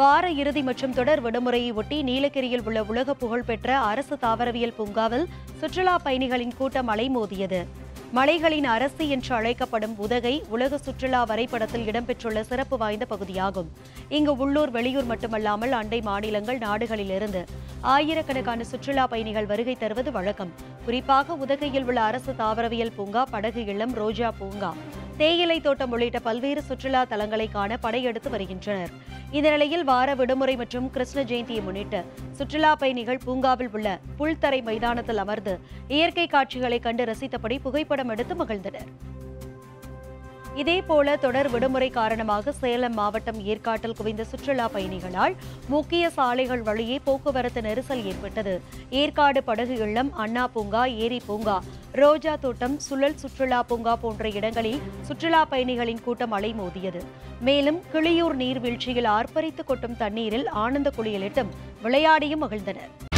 வார இறுதி மற்றும் தொடர் விடுமுறையை ஒட்டி நீலகிரியில் உள்ள உலக புகழ்பெற்ற அரசு தாவரவியல் பூங்காவில் சுற்றுலா பயணிகளின் கூட்டம் அலைமோதியது மலைகளின் அரசு என்று அழைக்கப்படும் உதகை உலக சுற்றுலா வரைபடத்தில் இடம்பெற்றுள்ள சிறப்பு வாய்ந்த பகுதியாகும் இங்கு உள்ளூர் வெளியூர் மட்டுமல்லாமல் அண்டை மாநிலங்கள் நாடுகளிலிருந்து ஆயிரக்கணக்கான சுற்றுலா பயணிகள் வருகை தருவது வழக்கம் குறிப்பாக உதகையில் உள்ள அரசு தாவரவியல் பூங்கா படகு இல்லம் ரோஜா பூங்கா தேயிலை தோட்டம் உள்ளிட்ட பல்வேறு சுற்றுலா தலங்களை காண படையெடுத்து வருகின்றனர் இந்த நிலையில் வார விடுமுறை மற்றும் கிருஷ்ண ஜெயந்தியை முன்னிட்டு சுற்றுலா பயணிகள் பூங்காவில் உள்ள புல்தரை மைதானத்தில் அமர்ந்து இயற்கை காட்சிகளை கண்டு ரசித்தபடி புகைப்படம் எடுத்து மகிழ்ந்தனர் இதேபோல தொடர் விடுமுறை காரணமாக சேலம் மாவட்டம் ஏற்காட்டில் குவிந்த சுற்றுலா பயணிகளால் முக்கிய சாலைகள் வழியே போக்குவரத்து நெரிசல் ஏற்பட்டது ஏற்காடு படகு இல்லம் அண்ணா பூங்கா ஏரி பூங்கா ரோஜா தோட்டம் சுழல் சுற்றுலா பூங்கா போன்ற இடங்களில் சுற்றுலா பயணிகளின் கூட்டம் அலைமோதியது மேலும் கிளியூர் நீர்வீழ்ச்சியில் ஆர்ப்பரித்து கொட்டும் தண்ணீரில் ஆனந்த குளியலிட்டும் விளையாடியும் மகிழ்ந்தனர்